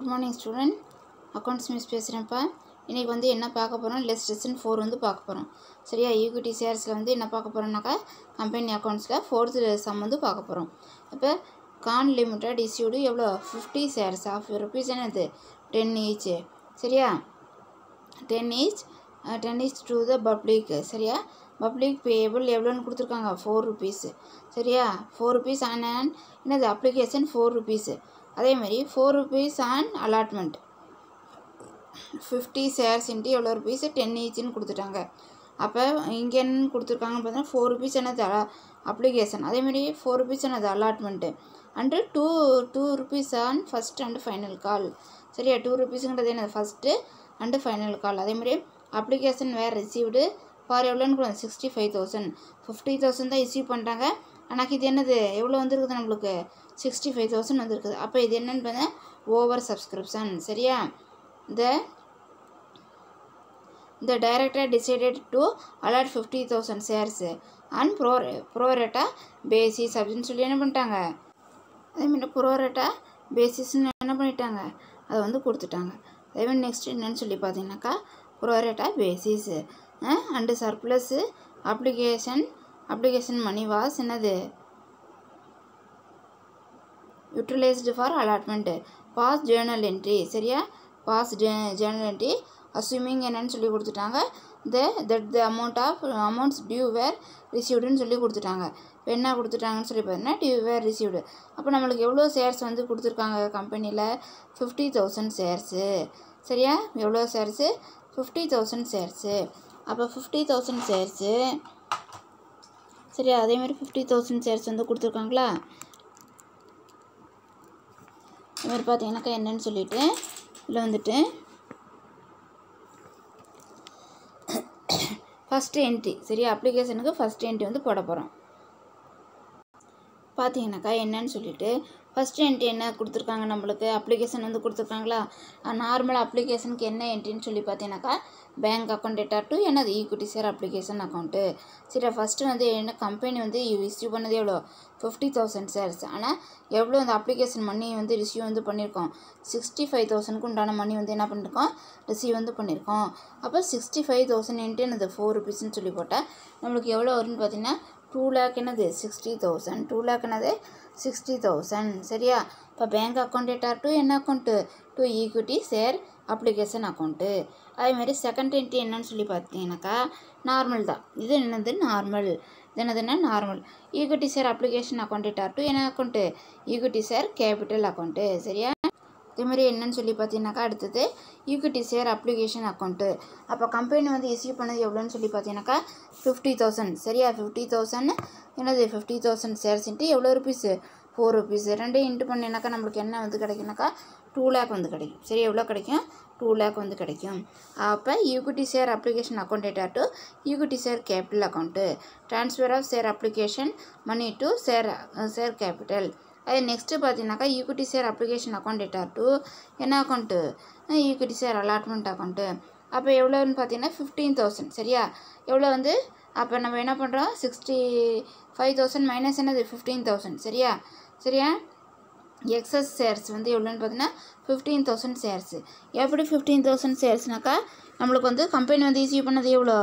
good morning student accounts miss பேசுகிறேன்ப்பா இன்றைக்கி வந்து என்ன பார்க்க போகிறோம் லெஸ் லெசன் ஃபோர் வந்து பார்க்க போகிறோம் சரியா ஈக்விட்டி ஷேர்ஸில் வந்து என்ன பார்க்க போகிறோம்னாக்கா கம்பெனி அக்கௌண்ட்ஸில் ஃபோர்த்து சம் வந்து பார்க்க போகிறோம் இப்போ கான் லிமிடெட் இஸ்யூடு எவ்வளோ ஃபிஃப்டி ஷேர்ஸ் ஆஃப் ருபீஸ் என்னது டென் ஈச் சரியா ten each ten each to the public சரியா பப்ளிக் பேபிள் எவ்வளோன்னு கொடுத்துருக்காங்க ஃபோர் ருபீஸு சரியா ஃபோர் ருபீஸ் ஆன் அண்ட் என்னது அப்ளிகேஷன் ஃபோர் ருபீஸு அதேமாதிரி four rupees on allotment fifty shares into எவ்வளோ rupees ten ஈச்சுன்னு கொடுத்துட்டாங்க அப்போ இங்கே என்ன கொடுத்துருக்காங்கன்னு பார்த்தீங்கன்னா ஃபோர் ருபீஸ் என்னது அப்ளிகேஷன் அதேமாதிரி ஃபோர் ருபீஸ் என்னது allotment and two two rupees on first and final call சரியா டூ ருபீஸுங்கிறது என்னது ஃபஸ்ட்டு அண்டு ஃபைனல் கால் அதேமாதிரி அப்ளிகேஷன் வேறு ரிசீவ்டு ஃபார் எவ்வளோன்னு கூட sixty five thousand fifty thousand தான் ரிசீவ் பண்ணிட்டாங்க ஆனால் இது என்னது எவ்வளோ வந்துருக்குது நம்மளுக்கு சிக்ஸ்டி ஃபைவ் தௌசண்ட் வந்துருக்குது அப்போ இது என்னென்னு பார்த்தா ஓவர் சப்ஸ்கிரிப்ஷன் சரியா the the director decided to allot fifty thousand shares and pro pro rata basis அப்படின்னு சொல்லி என்ன பண்ணிட்டாங்க அதேமாதிரி ப்ரோரேட்டா பேசிஸ்னு என்ன பண்ணிட்டாங்க அதை வந்து கொடுத்துட்டாங்க அதேமாதிரி நெக்ஸ்ட் என்னன்னு சொல்லி பார்த்தீங்கன்னாக்கா pro rata basis and surplus application application money was என்னது utilised for allotment pass journal entry சரியா பாஸ் ஜேர்னல் என்ட்ரி அஸ்யூமிங் என்னன்னு சொல்லி கொடுத்துட்டாங்க the that the amount of amounts due were ரிசீவ்டுன்னு சொல்லி கொடுத்துட்டாங்க இப்போ என்ன கொடுத்துட்டாங்கன்னு சொல்லி பார்த்தீங்கன்னா டியூ வேர் ரிசீவ்டு அப்போ நம்மளுக்கு எவ்வளோ ஷேர்ஸ் வந்து கொடுத்துருக்காங்க கம்பெனியில் ஃபிஃப்டி தௌசண்ட் ஷேர்ஸு சரியா எவ்வளோ ஷேர்ஸு ஃபிஃப்டி தௌசண்ட் ஷேர்ஸு அப்போ ஃபிஃப்டி தௌசண்ட் ஷேர்ஸு சரியா அதேமாதிரி ஃபிஃப்டி தௌசண்ட் ஷேர்ஸ் வந்து கொடுத்துருக்காங்களா இதுமாதிரி பார்த்தீங்கன்னாக்கா என்னன்னு சொல்லிட்டு இதில் வந்துட்டு ஃபஸ்ட்டு என்ட்ரி சரியா அப்ளிகேஷனுக்கு ஃபஸ்ட் என்ட்ரி வந்து போட போகிறோம் பார்த்தீங்கன்னாக்கா என்னன்னு சொல்லிட்டு ஃபஸ்ட்டு என்ட்ரி என்ன கொடுத்துருக்காங்க நம்மளுக்கு அப்ளிகேஷன் வந்து கொடுத்துருக்காங்களா நார்மல் அப்ளிகேஷனுக்கு என்ன என்ட்ரின்னு சொல்லி பார்த்தீங்கன்னாக்கா பேங்க் அக்கௌண்ட் டேட்டா டு என்னது ஈக்விட்டி ஷேர் அப்ளிகேஷன் அக்கௌண்ட்டு சரி ஃபஸ்ட்டு வந்து என்ன கம்பெனி வந்து ரிசீவ் பண்ணது எவ்வளோ ஃபிஃப்டி தௌசண்ட் ஷேர்ஸ் ஆனால் எவ்வளோ அந்த அப்ளிகேஷன் மணி வந்து ரிசீவ் வந்து பண்ணியிருக்கோம் சிக்ஸ்டி ஃபைவ் தௌசண்ட்க்கு உண்டான மணி வந்து என்ன பண்ணியிருக்கோம் ரிசீவ் வந்து பண்ணியிருக்கோம் அப்போ சிக்ஸ்டி ஃபைவ் தௌசண்ட் இன்ட்டு என்னது ஃபோர் ருபீஸ்ன்னு சொல்லி போட்டால் நம்மளுக்கு எவ்வளோ வரும்னு பார்த்தீங்கன்னா டூ லேக் என்னது சிக்ஸ்டி தௌசண்ட் டூ லேக் என்னது சிக்ஸ்டி தௌசண்ட் சரியா இப்போ பேங்க் அக்கௌண்ட் டேட்டா டு என்ன account to equity share application account அதேமாதிரி செகண்ட் என்ட்ரி என்னன்னு சொல்லி பார்த்தீங்கன்னாக்கா நார்மல் தான் இது என்னது நார்மல் இது என்னதுன்னா normal equity share application account data to என்ன account equity share capital account சரியா அதேமாதிரி என்னன்னு சொல்லி பார்த்தீங்கன்னாக்கா அடுத்தது ஈக்விட்டி ஷேர் அப்ளிகேஷன் அக்கௌண்ட்டு அப்போ கம்பெனி வந்து இஸ்யூ பண்ணது எவ்வளோன்னு சொல்லி பார்த்தீங்கன்னாக்கா ஃபிஃப்டி தௌசண்ட் சரியா ஃபிஃப்டி தௌசண்ட் என்னது ஃபிஃப்டி தௌசண்ட் ஷேர்ஸ்ன்ட்டு எவ்வளோ ருபீஸு ஃபோர் ருபீஸ் ரெண்டையும் இன்ட்டு பண்ணினாக்கா நம்மளுக்கு என்ன வந்து கிடைக்குனாக்கா டூ லேக் வந்து கிடைக்கும் சரி எவ்வளோ கிடைக்கும் டூ லேக் வந்து கிடைக்கும் அப்போ equity share application account data to equity share capital account transfer of share application money to share share capital அது நெக்ஸ்ட்டு பார்த்தீங்கன்னாக்கா equity share application account data to என்ன account equity share allotment account அப்போ எவ்வளோன்னு பார்த்தீங்கன்னா fifteen thousand சரியா எவ்வளோ வந்து அப்போ நம்ம என்ன பண்ணுறோம் சிக்ஸ்டி ஃபைவ் தௌசண்ட் மைனஸ் என்னது ஃபிஃப்டீன் தௌசண்ட் சரியா சரியா எக்ஸஸ் ஷேர்ஸ் வந்து எவ்வளோன்னு பார்த்தீங்கன்னா ஃபிஃப்டீன் தௌசண்ட் ஷேர்ஸு எப்படி ஃபிஃப்டீன் தௌசண்ட் ஷேர்ஸ்னாக்கா நம்மளுக்கு வந்து கம்பெனி வந்து இஸ்யூ பண்ணது எவ்வளோ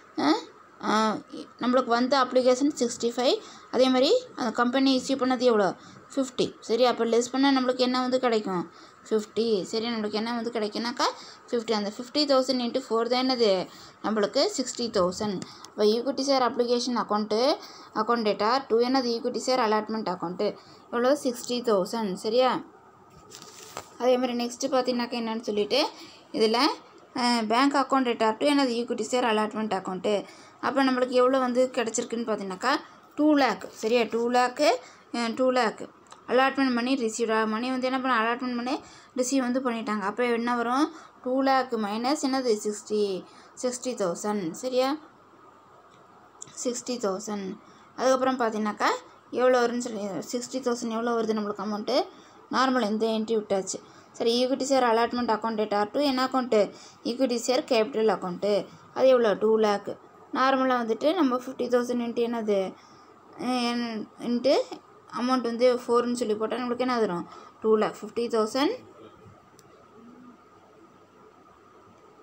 நம்மளுக்கு வந்த அப்ளிகேஷன் சிக்ஸ்டி ஃபைவ் அதே மாதிரி அந்த கம்பெனி இஸ்யூ பண்ணது எவ்வளோ ஃபிஃப்டி சரி அப்போ லெஸ் பண்ணால் நம்மளுக்கு என்ன வந்து கிடைக்கும் ஃபிஃப்டி சரி நம்மளுக்கு என்ன வந்து கிடைக்குனாக்கா ஃபிஃப்டி அந்த ஃபிஃப்டி தௌசண்ட் இன்ட்டு ஃபோர் தான் என்னது நம்மளுக்கு சிக்ஸ்டி தௌசண்ட் இப்போ equity share application account account debtor to என்னது ஈக்விட்டி ஷேர் அலாட்மெண்ட் அக்கௌண்ட்டு எவ்வளோ சிக்ஸ்டி தௌசண்ட் சரியா அதே மாதிரி நெக்ஸ்ட்டு பார்த்தீங்கன்னாக்கா என்னன்னு சொல்லிட்டு இதில் பேங்க் அக்கௌண்ட் டேட்டா டு என்னது ஈக்விட்டி ஷேர் அலாட்மெண்ட் அக்கௌண்ட்டு அப்போ நம்மளுக்கு எவ்வளோ வந்து கிடச்சிருக்குன்னு பார்த்தீங்கன்னாக்கா டூ லேக் சரியா two lakh two lakh allotment பண்ணி ரிசீவ் மணி வந்து என்ன பண்ண அலாட்மெண்ட் பண்ணி ரிசீவ் வந்து பண்ணிட்டாங்க அப்போ என்ன வரும் டூ லேக் மைனஸ் என்னது சிக்ஸ்டி சிக்ஸ்டி தௌசண்ட் சரியா சிக்ஸ்டி தௌசண்ட் அதுக்கப்புறம் பார்த்தீங்கன்னாக்கா எவ்வளோ வரும்னு சொல்லி சிக்ஸ்டி தௌசண்ட் எவ்வளோ வருது நம்மளுக்கு அமௌண்ட்டு நார்மல் இந்த என்ட்ரி விட்டாச்சு சரி equity share allotment account data to என்ன account equity share capital account அது எவ்வளோ டூ லேக் நார்மலாக வந்துட்டு நம்ம ஃபிஃப்டி தௌசண்ட் இன்ட்டு என்னது இன்ட்டு அமௌண்ட் வந்து ஃபோர்னு சொல்லி போட்டால் நம்மளுக்கு என்ன வரும் two lakh fifty thousand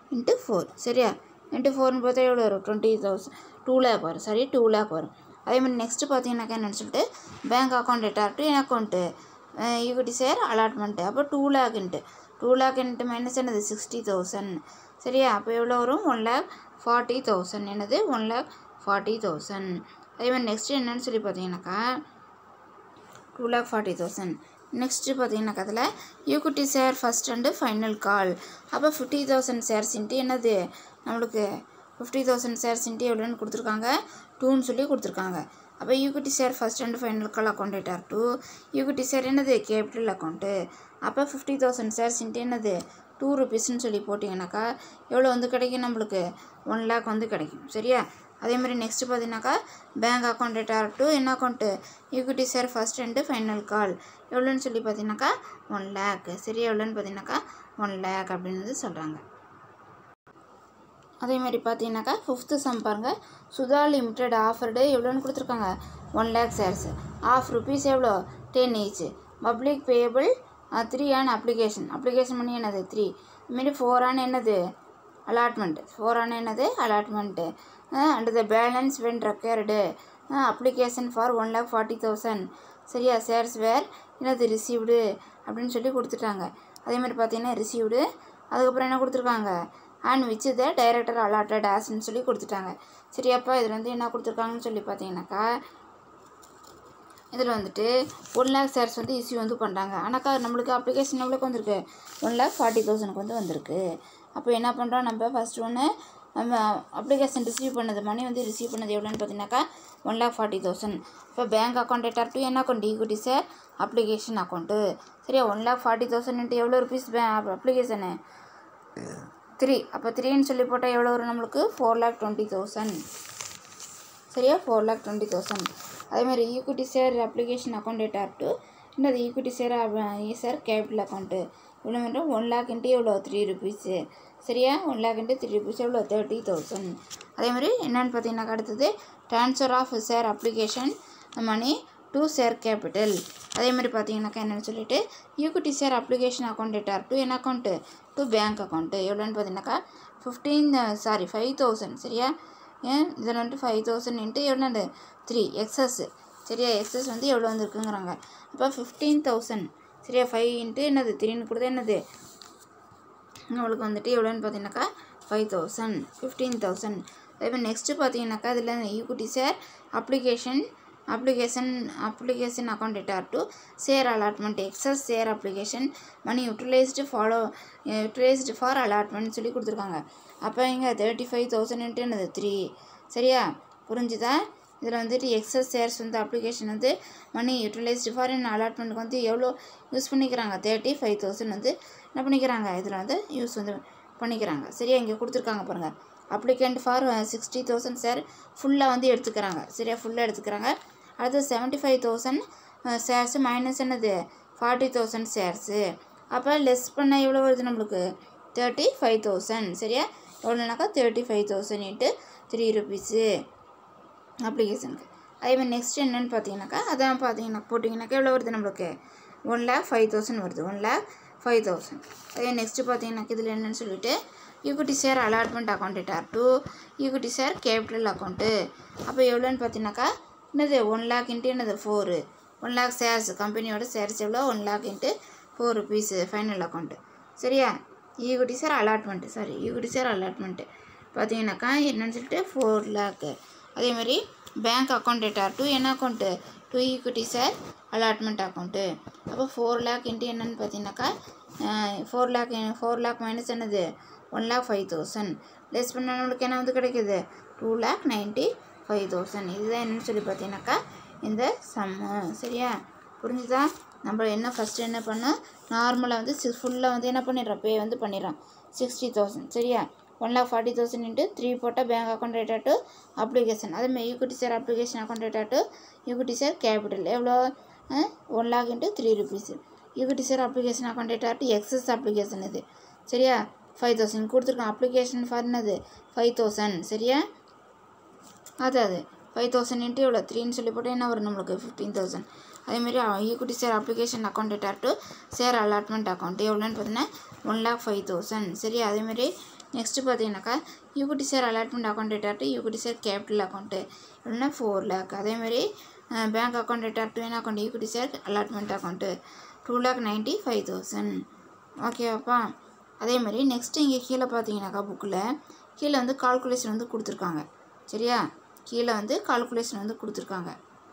into four சரியா இன்ட்டு ஃபோர்னு பார்த்தா எவ்வளோ வரும் டுவெண்ட்டி தௌசண்ட் டூ லேக் வரும் சாரி டூ லேக் வரும் அதே மாதிரி நெக்ஸ்ட்டு பார்த்தீங்கன்னாக்கா என்னன்னு சொல்லிட்டு பேங்க் அக்கௌண்ட் டேட்டார் டு என் அக்கௌண்ட்டு ஈக்விட்டி ஷேர் அலாட்மெண்ட்டு அப்போ டூ லேக்ன்ட்டு டூ லேக் இன்ட்டு மைனஸ் என்னது சிக்ஸ்டி தௌசண்ட் சரியா அப்போ எவ்வளோ வரும் ஒன் லேக் ஃபார்ட்டி தௌசண்ட் என்னது ஒன் லேக் ஃபார்ட்டி தௌசண்ட் அதே மாதிரி நெக்ஸ்ட்டு என்னன்னு சொல்லி பார்த்தீங்கன்னாக்கா two lakh forty thousand next பார்த்தீங்கன்னாக்கா அதில் equity share first and final call அப்போ ஃபிஃப்டி தௌசண்ட் ஷேர்ஸ் இன்ட்டு என்னது நம்மளுக்கு ஃபிஃப்டி தௌசண்ட் ஷேர்ஸ் இன்ட்டு எவ்வளோன்னு கொடுத்துருக்காங்க டூன்னு சொல்லி கொடுத்துருக்காங்க அப்போ equity share first and final call account debtor to equity share என்னது கேபிட்டல் அக்கௌண்ட்டு அப்போ ஃபிஃப்டி தௌசண்ட் ஷேர்ஸ் இன்ட்டு என்னது டூ ருபீஸ்ன்னு சொல்லி போட்டிங்கனாக்கா எவ்வளோ வந்து கிடைக்கும் நம்மளுக்கு ஒன் லேக் வந்து கிடைக்கும் சரியா அதே மாதிரி நெக்ஸ்ட்டு பார்த்தீங்கன்னாக்கா பேங்க் அக்கௌண்ட் டேட்டார் டு என்ன account equity share first and final call எவ்வளோன்னு சொல்லி பார்த்தீங்கன்னாக்கா ஒன் லேக் சரியா எவ்வளோன்னு பார்த்தீங்கன்னாக்கா ஒன் லேக் அப்படின்னு சொல்கிறாங்க அதே மாதிரி பார்த்தீங்கன்னாக்கா ஃபிஃப்த்து சம் பாருங்கள் சுதா லிமிடெட் ஆஃபர்டு எவ்வளோன்னு கொடுத்துருக்காங்க one lakh shares of rupees எவ்வளோ ten each public payable three on application application பண்ணி என்னது த்ரீ இதுமாரி ஃபோர் ஆன் என்னது அலாட்மெண்ட் ஃபோர் ஆன் என்னது allotment and the balance when required application for one lakh forty thousand சரியா shares where என்னது received அப்படின்னு சொல்லி கொடுத்துட்டாங்க அதே மாதிரி பார்த்தீங்கன்னா ரிசீவ்டு அதுக்கப்புறம் என்ன கொடுத்துருக்காங்க and which the director allotted ஆஸ்ன்னு சொல்லி கொடுத்துட்டாங்க சரியாப்பா இதில் வந்து என்ன கொடுத்துருக்காங்கன்னு சொல்லி பார்த்தீங்கன்னாக்கா இதில் வந்துட்டு ஒன் லேக் ஷேர்ஸ் வந்து இஷ்யூ வந்து பண்ணுறாங்க ஆனாக்கா நம்மளுக்கு அப்ளிகேஷன் எவ்வளோக்கு வந்திருக்கு ஒன் லேக் ஃபார்ட்டி தௌசண்ட்க்கு வந்து வந்திருக்கு அப்போ என்ன பண்ணுறோம் நம்ம ஃபஸ்ட் ஒன்று நம்ம அப்ளிகேஷன் ரிசீவ் பண்ணது மணி வந்து ரிசீவ் பண்ணது எவ்வளோன்னு பார்த்தீங்கன்னாக்கா ஒன் லேக் ஃபார்ட்டி தௌசண்ட் இப்போ பேங்க் அக்கௌண்ட் டேட்டார் டு என்ன account equity share application account சரியா ஒன் லேக் ஃபார்ட்டி தௌசண்ட்ன்ட்டு எவ்வளோ ருபீஸ் பே அப்ளிகேஷனு த்ரீ அப்போ த்ரீன்னு சொல்லி போட்டால் எவ்வளோ வரும் நம்மளுக்கு ஃபோர் லேக் டுவெண்ட்டி தௌசண்ட் சரியா ஃபோர் லேக் டுவெண்ட்டி தௌசண்ட் அதேமாதிரி equity share application account debtor to என்னது equity share share capital account இவ்வளோ மட்டும் ஒன் லேக் இன்ட்டு எவ்வளோ த்ரீ ருபீஸு சரியா one lakh into three rupees எவ்வளோ தேர்ட்டி தௌசண்ட் அதே மாதிரி என்னென்னு பார்த்தீங்கன்னா அடுத்தது transfer of share application money to share capital அதே மாதிரி பார்த்தீங்கன்னாக்கா என்னென்னு சொல்லிட்டு equity share application account debtor to என்ன அக்கௌண்ட்டு டு பேங்க் அக்கௌண்ட்டு எவ்வளோன்னு பார்த்தீங்கன்னாக்கா ஃபிஃப்டீன் சாரி ஃபைவ் தௌசண்ட் சரியா ஏன் இதில் வந்துட்டு ஃபைவ் தௌசண்ட் இன்ட்டு எவ்வளோ த்ரீ எக்ஸஸ் சரியா எக்ஸஸ் வந்து எவ்வளோ வந்துருக்குங்கிறாங்க அப்போ ஃபிஃப்டீன் தௌசண்ட் சரியா ஃபைவ் இன்ட்டு என்னது த்ரீன்னு கொடுத்தா என்னது நம்மளுக்கு வந்துட்டு எவ்வளோன்னு பார்த்தீங்கன்னாக்கா ஃபைவ் தௌசண்ட் ஃபிஃப்டீன் தௌசண்ட் அதேமாதிரி நெக்ஸ்ட்டு பார்த்தீங்கன்னாக்கா இதில் equity share application application application account debtor to share allotment excess share application money utilised follow utilised for allotment சொல்லி கொடுத்துருக்காங்க அப்போ இங்கே தேர்ட்டி ஃபைவ் தௌசண்ட்ன்ட்டு என்னது த்ரீ சரியா புரிஞ்சுதா இதில் வந்துட்டு எக்ஸஸ் ஷேர்ஸ் வந்து அப்ளிகேஷன் வந்து மணி யூட்டிலைஸ்டு ஃபார் இன் அலாட்மெண்ட்டுக்கு வந்து எவ்வளோ யூஸ் பண்ணிக்கிறாங்க தேர்ட்டி ஃபைவ் தௌசண்ட் வந்து என்ன பண்ணிக்கிறாங்க இதில் வந்து யூஸ் வந்து பண்ணிக்கிறாங்க சரியா இங்கே கொடுத்துருக்காங்க பாருங்கள் applicant for sixty thousand share ஃபுல்லாக வந்து எடுத்துக்கிறாங்க சரியா ஃபுல்லாக எடுத்துக்கிறாங்க அடுத்து seventy five thousand shares minus என்னது ஃபார்ட்டி தௌசண்ட் ஷேர்ஸு அப்போ லெஸ் பண்ணால் எவ்வளோ வருது நம்மளுக்கு தேர்ட்டி ஃபைவ் தௌசண்ட் சரியா எவ்வளோனாக்கா thirty five thousand into three rupees அப்ளிகேஷனுக்கு அதே மாதிரி நெக்ஸ்ட் என்னென்னு பார்த்தீங்கன்னாக்கா அதான் பார்த்தீங்கன்னா போட்டிங்கனாக்கா எவ்வளோ வருது நம்மளுக்கு ஒன் லேக் ஃபைவ் தௌசண்ட் வருது ஒன் லேக் ஃபைவ் தௌசண்ட் அதே நெக்ஸ்ட்டு பார்த்தீங்கன்னாக்கா இதில் என்னென்னு சொல்லிட்டு equity share allotment account debtor to equity share capital account அப்போ எவ்வளோன்னு பார்த்தீங்கன்னாக்கா என்னது ஒன் லேக் இன்ட்டு என்னது ஃபோரு ஒன் லேக் ஷேர்ஸ் கம்பெனியோட ஷேர்ஸ் எவ்வளோ one lakh into four rupees final account சரியா equity share allotment sorry equity share allotment பார்த்தீங்கன்னாக்கா என்னன்னு சொல்லிட்டு ஃபோர் லேக்கு அதே மாதிரி பேங்க் அக்கௌண்ட் டேட்டார் டூ என்ன account to equity share allotment account அப்போ ஃபோர் லேக் இன்ட்டு என்னன்னு பார்த்தீங்கன்னாக்கா four lakh four lakh minus என்னது one lakh five thousand less பண்ண நம்மளுக்கு என்ன வந்து கிடைக்குது two lakh ninety five thousand இதுதான் என்னன்னு சொல்லி பார்த்தீங்கன்னாக்கா இந்த சம்மு சரியா புரிஞ்சுதா நம்ம என்ன ஃபஸ்ட்டு என்ன பண்ணோம் நார்மலாக வந்து சிக்ஸ் ஃபுல்லாக வந்து என்ன பண்ணிடுறோம் பே வந்து பண்ணிடுறோம் சிக்ஸ்டி தௌசண்ட் சரியா one lakh forty thousand into three போட்டால் பேங்க் அக்கௌண்ட் ரேட்டா டு அப்ளிகேஷன் அதேமாதிரி ஈக்விட்டி ஷேர் அப்ளிகேஷன் அக்கௌண்ட் ரேட்டா டு ஈக்விட்டி ஷேர் கேபிட்டல் எவ்வளோ one lakh into three rupees equity share application account ரேட்டா டு எக்ஸஸ் அப்ளிகேஷன் இது சரியா ஃபைவ் தௌசண்ட் கொடுத்துருக்கோம் அப்ளிகேஷன் ஃபார் என்னது ஃபைவ் தௌசண்ட் சரியா அது அது ஃபைவ் தௌசண்ட் இன்ட்டு எவ்வளோ த்ரீன்னு சொல்லி போட்டால் என்ன வரும் நம்மளுக்கு ஃபிஃப்டீன் தௌசண்ட் அதேமாரி equity share application account debtor to share allotment account எவ்வளோன்னு பார்த்தீங்கன்னா ஒன் லேக் ஃபைவ் தௌசண்ட் சரி அதேமாரி நெக்ஸ்ட்டு பார்த்தீங்கன்னாக்கா equity share allotment account data to equity share capital account இல்லைன்னா ஃபோர் லேக் அதேமாதிரி பேங்க் அக்கௌண்ட் டேட்டா டு என்ன account equity share allotment account two lakh ninety five thousand ஓகேவாப்பா அதேமாதிரி நெக்ஸ்ட்டு இங்கே கீழே பார்த்தீங்கன்னாக்கா புக்கில் கீழே வந்து கால்குலேஷன் வந்து கொடுத்துருக்காங்க சரியா கீழே வந்து கால்குலேஷன் வந்து கொடுத்துருக்காங்க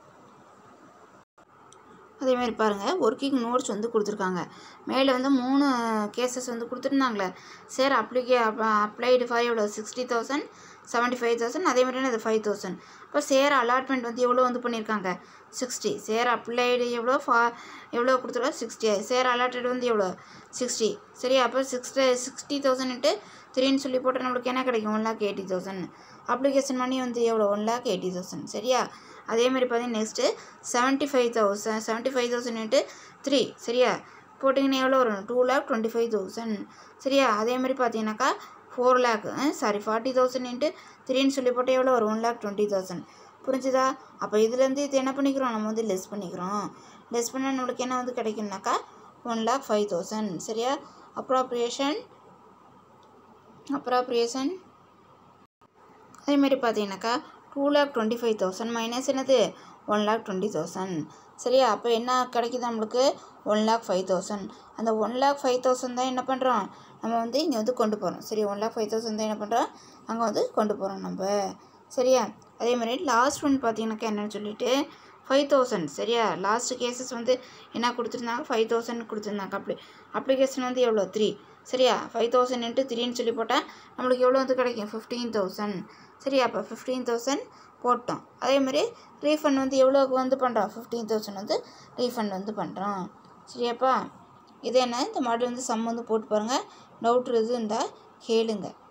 அதேமாதிரி பாருங்கள் ஒர்க்கிங் நோட்ஸ் வந்து கொடுத்துருக்காங்க மேலே வந்து மூணு கேசஸ் வந்து கொடுத்துருந்தாங்களே சார் அப்ளிகே அப்ளைடு ஃபார் எவ்வளோ sixty thousand seventy five thousand அதே மாதிரி அது ஃபைவ் தௌசண்ட் இப்போ சேர் அலாட்மெண்ட் வந்து எவ்வளோ வந்து பண்ணியிருக்காங்க சிக்ஸ்டி சேர் அப்ளைடு எவ்வளோ ஃபா எவ்வளோ கொடுத்துருக்கோம் சிக்ஸ்டி சேர் அலாட்டட் வந்து எவ்வளோ சிக்ஸ்டி சரியா அப்போ சிக்ஸ்டி சிக்ஸ்டி தௌசண்ட்டு த்ரீன்னு சொல்லி போட்டால் நம்மளுக்கு என்ன கிடைக்கும் one lakh eighty thousand application money வந்து எவ்வளோ ஒன் லேக் எயிட்டி தௌசண்ட் சரியா அதேமாதிரி பார்த்தீங்கன்னா next seventy five thousand seventy five thousand into three சரியா போட்டிங்கன்னா எவ்வளோ வரும் two lakh twenty five thousand சரியா அதேமாதிரி பார்த்தீங்கன்னாக்கா four lakh sorry forty thousand into த்ரீன்னு சொல்லி போட்டால் எவ்வளோ வரும் ஒன் லேக் டுவெண்ட்டி தௌசண்ட் புரிஞ்சுதா அப்போ இதுலேருந்து இது என்ன பண்ணிக்கிறோம் நம்ம வந்து லெஸ் பண்ணிக்கிறோம் லெஸ் பண்ணால் நம்மளுக்கு என்ன வந்து கிடைக்கும்னாக்கா ஒன் லேக் ஃபைவ் தௌசண்ட் சரியா அப்ராப்ரியேஷன் அப்ராப்ரியேஷன் அதேமாதிரி பார்த்தீங்கன்னாக்கா two lakh twenty five thousand minus என்னது ஒன் லேக் டுவெண்ட்டி தௌசண்ட் சரியா அப்போ என்ன கிடைக்குது நம்மளுக்கு ஒன் லேக் ஃபைவ் தௌசண்ட் அந்த ஒன் லேக் ஃபைவ் தௌசண்ட் தான் என்ன பண்ணுறோம் நம்ம வந்து இங்கே வந்து கொண்டு போகிறோம் சரி ஒன் லேக் ஃபைவ் தௌசண்ட் தான் என்ன பண்ணுறோம் அங்கே வந்து கொண்டு போகிறோம் நம்ம சரியா அதே மாதிரி லாஸ்ட் ஒன் பார்த்தீங்கன்னாக்கா என்னன்னு சொல்லிட்டு ஃபைவ் தௌசண்ட் சரியா லாஸ்ட் கேசஸ் வந்து என்ன கொடுத்துருந்தாங்க ஃபைவ் தௌசண்ட் கொடுத்துருந்தாங்க அப்படி அப்ளிகேஷன் வந்து எவ்வளோ த்ரீ சரியா ஃபைவ் தௌசண்ட் இன்ட்டு த்ரீன்னு சொல்லி போட்டால் நம்மளுக்கு எவ்வளோ வந்து கிடைக்கும் ஃபிஃப்டீன் தௌசண்ட் சரியா அப்போ ஃபிஃப்டீன் தௌசண்ட் போட்டோம் அதேமாதிரி ரீஃபண்ட் வந்து எவ்வளோக்கு வந்து பண்ணுறோம் ஃபிஃப்டீன் தௌசண்ட் வந்து ரீஃபண்ட் வந்து பண்ணுறோம் சரியாப்பா இது என்ன இந்த மாடல் வந்து சம் வந்து போட்டு பாருங்கள் டவுட் எதுவும் இருந்தால் கேளுங்க